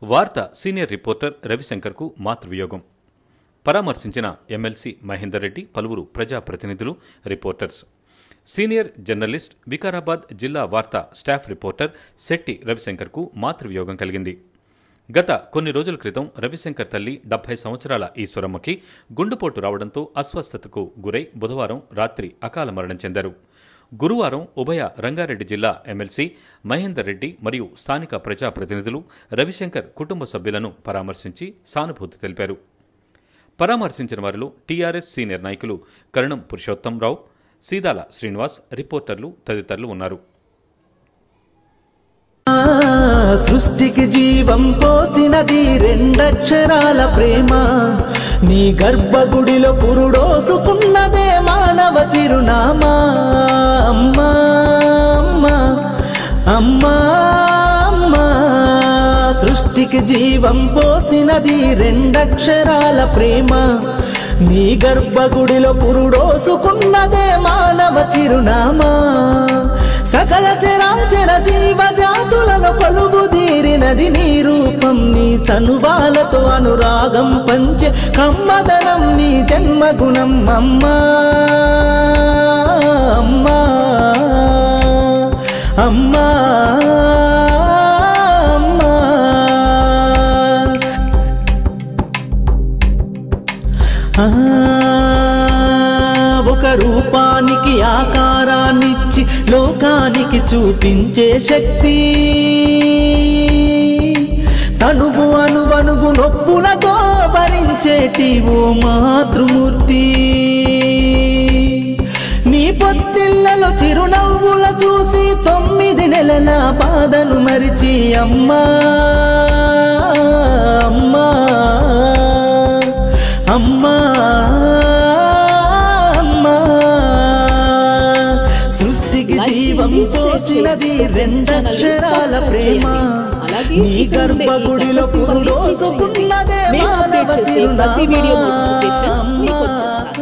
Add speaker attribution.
Speaker 1: వార్త senior reporter రవిశంకర్కు మాతృవియోగం పరామర్శించిన ఎమ్మెల్సీ మహేందర్ రెడ్డి పలువురు ప్రజాప్రతినిధులు రిపోర్టర్స్ సీనియర్ జర్నలిస్ట్ వికారాబాద్ జిల్లా వార్తా స్టాఫ్ రిపోర్టర్ శెట్టి రవిశంకర్కు మాతృవియోగం కలిగింది గత కొన్ని రోజుల క్రితం రవిశంకర్ తల్లి డెబ్బై సంవత్సరాల ఈశ్వరమ్మకి గుండెపోటు రావడంతో అస్వస్థతకు గురై బుధవారం రాత్రి అకాల మరణం చెందారు గురువారం ఉభయ రంగారెడ్డి జిల్లా ఎమ్మెల్సీ మహేందర్ రెడ్డి మరియు స్థానిక ప్రజాప్రతినిధులు రవిశంకర్ కుటుంబ సభ్యులను పరామర్శించి సానుభూతి తెలిపారు పరామర్శించిన వారిలో టీఆర్ఎస్ సీనియర్ నాయకులు కరణం పురుషోత్తంరావు సీదాల శ్రీనివాస్ రిపోర్టర్లు తదితరులు ఉన్నారు
Speaker 2: సృష్టికి జీవం పోసినది రెండక్షరాల ప్రేమ నీ గర్భగుడిలో పురుడోసుకున్నదే మానవ చిరునామా అమ్మా అమ్మా అమ్మా అమ్మా సృష్టికి జీవం పోసినది రెండక్షరాల ప్రేమ నీ గర్భగుడిలో పురుడోసుకున్నదే మానవ చిరునామా సకల చరాచర జీవ జాతులలో కొలువు తీరినది నీ రూపం నీ చనువాలతో అనురాగం పంచే కమ్మదనం నీ జన్మగుణం అమ్మా అమ్మా అమ్మా అమ్మా ఆ, ఒక రూపానికి ఆకారాన్నిచ్చి లోకానికి చూపించే శక్తి తనువు అనువనువు నొప్పులతో భరించేటి ఓ మాతృమూర్తి నీ పొత్తిళ్లలో చిరునవ్వుల చూసి తొమ్మిది నెలల బాధను మరిచి అమ్మా అమ్మా అమ్మా అమ్మా సృష్టికి జీవం పోసినది రెండక్షరాల ప్రేమ నీ గర్భగుడిలో పురుడోసుకున్నదే మానవ చిరునామా అమ్మా